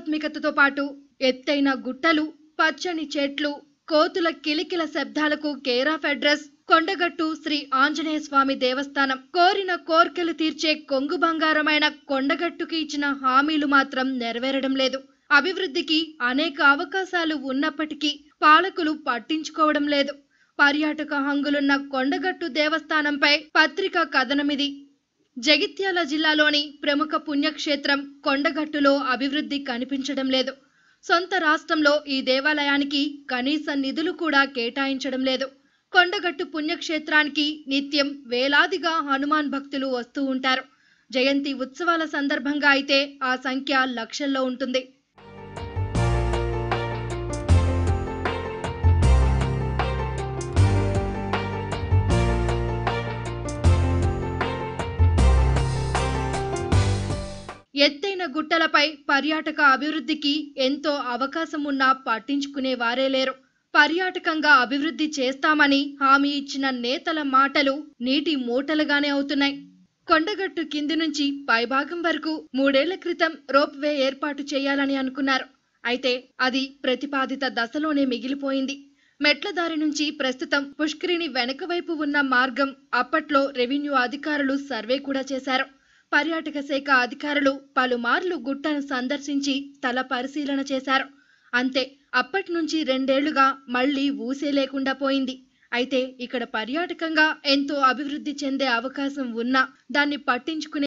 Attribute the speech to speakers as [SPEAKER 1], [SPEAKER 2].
[SPEAKER 1] ఆధ్యాత్మికతతో పాటు ఎత్తైన గుట్టలు పచ్చని చెట్లు కోతుల కిలికిల శబ్దాలకు care of address Kondagattu Sri Anjaneya Swamy దేవస్థానం కోరిన కోర్కెలు తీర్చే కొంగు బంగారమైన కొండగట్టుకి ఇచ్చిన హామీలు మాత్రం నెరవేరడం లేదు అభివృద్ధికి అనేక అవకాశాలు ఉన్నప్పటికీ పాలకులు పట్టించుకోవడం లేదు పర్యాటక హంగులున్న కొండగట్టు దేవస్థానంపై పత్రికా కథనమిది జగిత్యాల జిల్లాలోని ప్రముఖ పుణ్యక్షేత్రం కొండగట్టులో అభివృద్ధి కనిపించడం లేదు సొంత రాష్ట్రంలో ఈ దేవాలయానికి కనీస నిధులు కూడా కేటాయించడం లేదు కొండగట్టు పుణ్యక్షేత్రానికి నిత్యం వేలాదిగా హనుమాన్ భక్తులు వస్తూ ఉంటారు జయంతి ఉత్సవాల సందర్భంగా అయితే ఆ సంఖ్య లక్షల్లో ఉంటుంది ఎత్తైన గుట్టలపై పర్యాటక అభివృద్ధికి ఎంతో అవకాశం ఉన్నా పట్టించుకునే వారే లేరు పర్యాటకంగా అభివృద్ధి చేస్తామని హామీ ఇచ్చిన నేతల మాటలు నీటి మూటలుగానే అవుతున్నాయి కొండగట్టు కింది నుంచి పైభాగం వరకు మూడేళ్ల క్రితం రోప్ వే ఏర్పాటు చేయాలని అనుకున్నారు అయితే అది ప్రతిపాదిత దశలోనే మిగిలిపోయింది మెట్ల దారి నుంచి ప్రస్తుతం పుష్కరిణి వెనక వైపు ఉన్న మార్గం అప్పట్లో రెవెన్యూ అధికారులు సర్వే కూడా చేశారు పర్యాటక శాఖ అధికారులు పలుమార్లు గుట్టను సందర్శించి స్థల పరిశీలన చేశారు అంతే అప్పటి నుంచి రెండేళ్లుగా మళ్లీ ఊసే లేకుండా పోయింది అయితే ఇక్కడ పర్యాటకంగా ఎంతో అభివృద్ధి చెందే అవకాశం ఉన్నా దాన్ని పట్టించుకునే